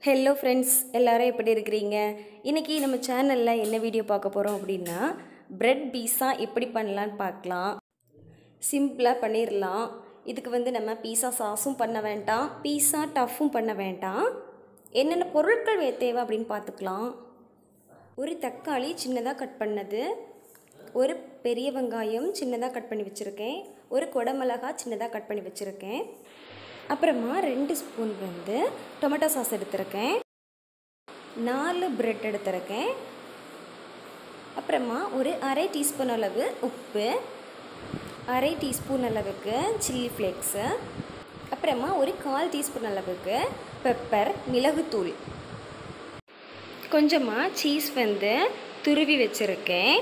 hello friends எல்லாரும் எப்படி இருக்கிறீங்க இன்றைக்கி நம்ம சேனலில் என்ன வீடியோ பார்க்க போகிறோம் அப்படின்னா பிரெட் பீஸா எப்படி பண்ணலான்னு பார்க்கலாம் சிம்பிளாக பண்ணிடலாம் இதுக்கு வந்து நம்ம பீஸா சாஸும் பண்ண வேண்டாம் பீஸா டஃப்பும் பண்ண வேண்டாம் என்னென்ன பொருட்கள் வே- தேவை அப்படின்னு பார்த்துக்கலாம் ஒரு தக்காளி சின்னதாக கட் பண்ணது ஒரு பெரிய வெங்காயம் சின்னதாக கட் பண்ணி வச்சுருக்கேன் ஒரு குடமிளகா சின்னதாக கட் பண்ணி வச்சுருக்கேன் அப்புறமா ரெண்டு ஸ்பூன் வந்து டொமேட்டோ சாஸ் எடுத்திருக்கேன் நாலு பிரெட் எடுத்திருக்கேன் அப்புறமா ஒரு அரை டீஸ்பூன் அளவு உப்பு அரை டீஸ்பூன் அளவுக்கு சில்லி ஃப்ளேக்ஸு அப்புறமா ஒரு கால் டீஸ்பூன் அளவுக்கு பெப்பர் மிளகுத்தூள் கொஞ்சமாக சீஸ் வந்து துருவி வச்சுருக்கேன்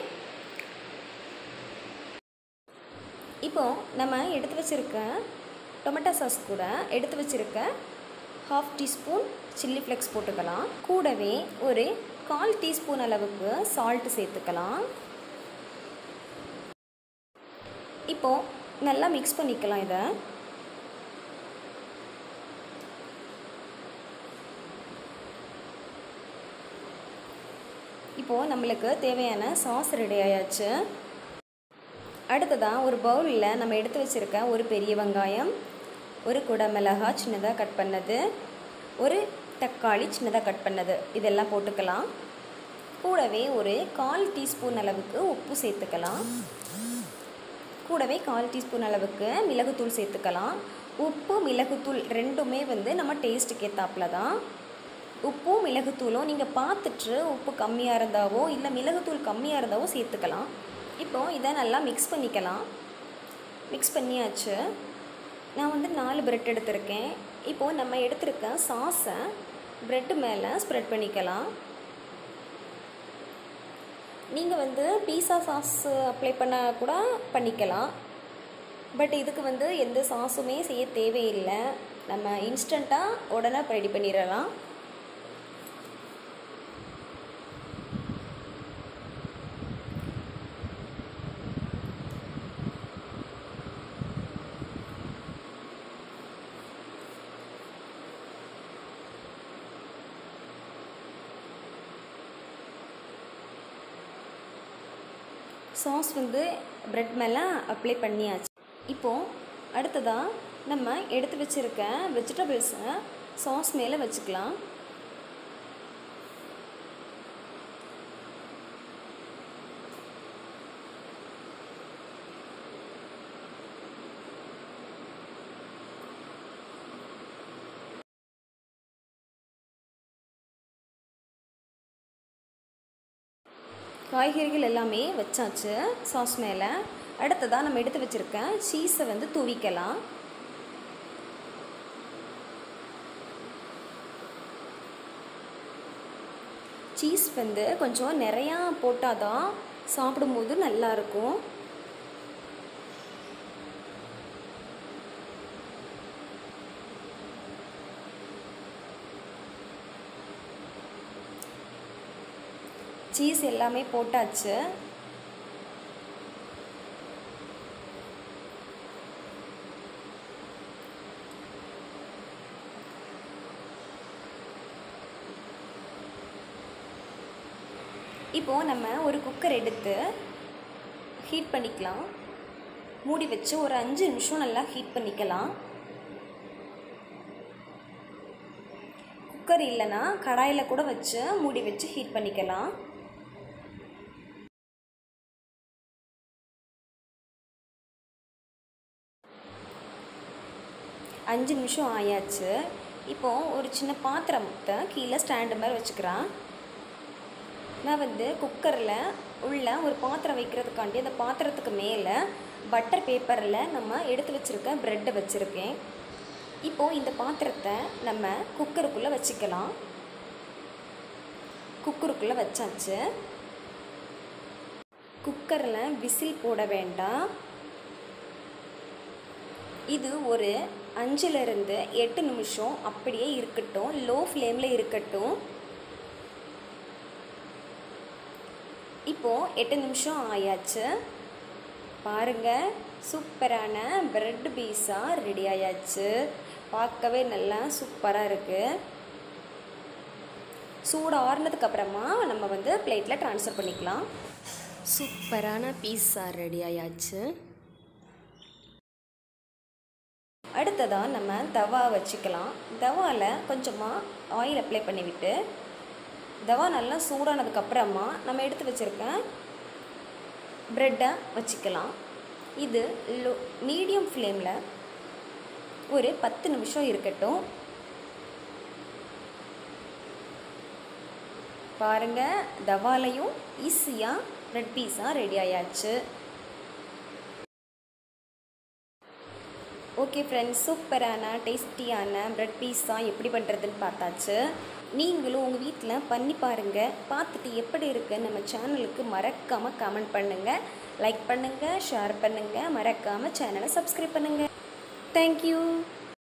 இப்போ நம்ம எடுத்து வச்சுருக்க டொமேட்டோ சாஸ் கூட எடுத்து வச்சுருக்க ஹாஃப் டீஸ்பூன் சில்லி ஃப்ளெக்ஸ் போட்டுக்கலாம் கூடவே ஒரு கால் டீஸ்பூன் அளவுக்கு சால்ட் சேர்த்துக்கலாம் இப்போ நல்லா மிக்ஸ் பண்ணிக்கலாம் இதை இப்போது நம்மளுக்கு தேவையான சாஸ் ரெடி ஆயாச்சு அடுத்ததாக ஒரு பவுலில் நம்ம எடுத்து வச்சுருக்க ஒரு பெரிய வெங்காயம் ஒரு குடமிளகா சின்னதாக கட் பண்ணது ஒரு தக்காளி சின்னதாக கட் பண்ணது இதெல்லாம் போட்டுக்கலாம் கூடவே ஒரு கால் டீஸ்பூன் அளவுக்கு உப்பு சேர்த்துக்கலாம் கூடவே கால் டீஸ்பூன் அளவுக்கு மிளகுத்தூள் சேர்த்துக்கலாம் உப்பு மிளகுத்தூள் ரெண்டுமே வந்து நம்ம டேஸ்ட்டுக்கு ஏற்றாப்புல தான் உப்பும் மிளகுத்தூளும் நீங்கள் பார்த்துட்டு உப்பு கம்மியாக இருந்தாவோ இல்லை மிளகுத்தூள் கம்மியாக இருந்தாவோ சேர்த்துக்கலாம் இப்போ இதை நல்லா மிக்ஸ் பண்ணிக்கலாம் மிக்ஸ் பண்ணியாச்சு நான் வந்து நாலு பிரெட் எடுத்திருக்கேன் இப்போது நம்ம எடுத்திருக்க சாஸை ப்ரெட்டு மேலே ஸ்ப்ரெட் பண்ணிக்கலாம் நீங்கள் வந்து பீஸா சாஸ் அப்ளை பண்ண கூட பண்ணிக்கலாம் பட் இதுக்கு வந்து எந்த சாஸுமே செய்ய தேவையில்லை நம்ம இன்ஸ்டண்ட்டாக உடனே ரெடி பண்ணிடலாம் சாஸ் வந்து ப்ரெட் மேலே அப்ளை பண்ணியாச்சு இப்போது அடுத்ததாக நம்ம எடுத்து வச்சுருக்க வெஜிடபிள்ஸை சாஸ் மேலே வச்சுக்கலாம் காய்கறிகள் எல்லாமே வச்சாச்சு சாஸ் மேலே அடுத்ததாக நம்ம எடுத்து வச்சுருக்க சீஸை வந்து தூவிக்கலாம் சீஸ் வந்து கொஞ்சம் நிறையா போட்டால் தான் சாப்பிடும்போது நல்லாயிருக்கும் சீஸ் எல்லாமே போட்டாச்சு இப்போது நம்ம ஒரு குக்கர் எடுத்து ஹீட் பண்ணிக்கலாம் மூடி வச்சு ஒரு அஞ்சு நிமிஷம் நல்லா ஹீட் பண்ணிக்கலாம் குக்கர் இல்லைன்னா கடாயில் கூட வச்சு மூடி வச்சு ஹீட் பண்ணிக்கலாம் அஞ்சு நிமிஷம் ஆயாச்சு இப்போது ஒரு சின்ன பாத்திரத்தை கீழே ஸ்டாண்டு மாதிரி வச்சுக்கிறேன் நான் வந்து குக்கரில் உள்ள ஒரு பாத்திரம் வைக்கிறதுக்காண்டி அந்த பாத்திரத்துக்கு மேலே பட்டர் பேப்பரில் நம்ம எடுத்து வச்சுருக்க ப்ரெட்டை வச்சுருக்கேன் இப்போது இந்த பாத்திரத்தை நம்ம குக்கருக்குள்ளே வச்சுக்கலாம் குக்கருக்குள்ளே வச்சாச்சு குக்கரில் விசில் போட வேண்டாம் இது ஒரு அஞ்சுலேருந்து எட்டு நிமிஷம் அப்படியே இருக்கட்டும் லோ ஃப்ளேமில் இருக்கட்டும் இப்போது எட்டு நிமிஷம் ஆயாச்சு பாருங்கள் சூப்பரான பிரெட் பீஸா ரெடி ஆயாச்சு பார்க்கவே நல்லா சூப்பராக இருக்குது சூடு ஆறுனதுக்கு அப்புறமா நம்ம வந்து பிளேட்டில் ட்ரான்ஸ்ஃபர் பண்ணிக்கலாம் சூப்பரான பீஸா ரெடி ஆயாச்சு அடுத்ததாக நம்ம தவா வச்சுக்கலாம் தவாவில் கொஞ்சமாக ஆயில் அப்ளை பண்ணிவிட்டு தவா நல்லா சூடானதுக்கப்புறமா நம்ம எடுத்து வச்சுருக்க ப்ரெட்டை வச்சுக்கலாம் இது லோ மீடியம் ஃப்ளேமில் ஒரு பத்து நிமிஷம் இருக்கட்டும் பாருங்கள் தவாலையும் ஈஸியாக ப்ரெட் பீஸா ரெடி ஆயாச்சு ஓகே ஃப்ரெண்ட்ஸ் சூப்பரான டேஸ்டியான ப்ரெட் பீஸா எப்படி பண்ணுறதுன்னு பார்த்தாச்சு நீங்களும் உங்கள் வீட்டில் பண்ணி பாருங்கள் பார்த்துட்டு எப்படி இருக்குன்னு நம்ம சேனலுக்கு மறக்காமல் கமெண்ட் பண்ணுங்கள் லைக் பண்ணுங்கள் ஷேர் பண்ணுங்கள் மறக்காமல் சேனலை சப்ஸ்கிரைப் பண்ணுங்கள் தேங்க்யூ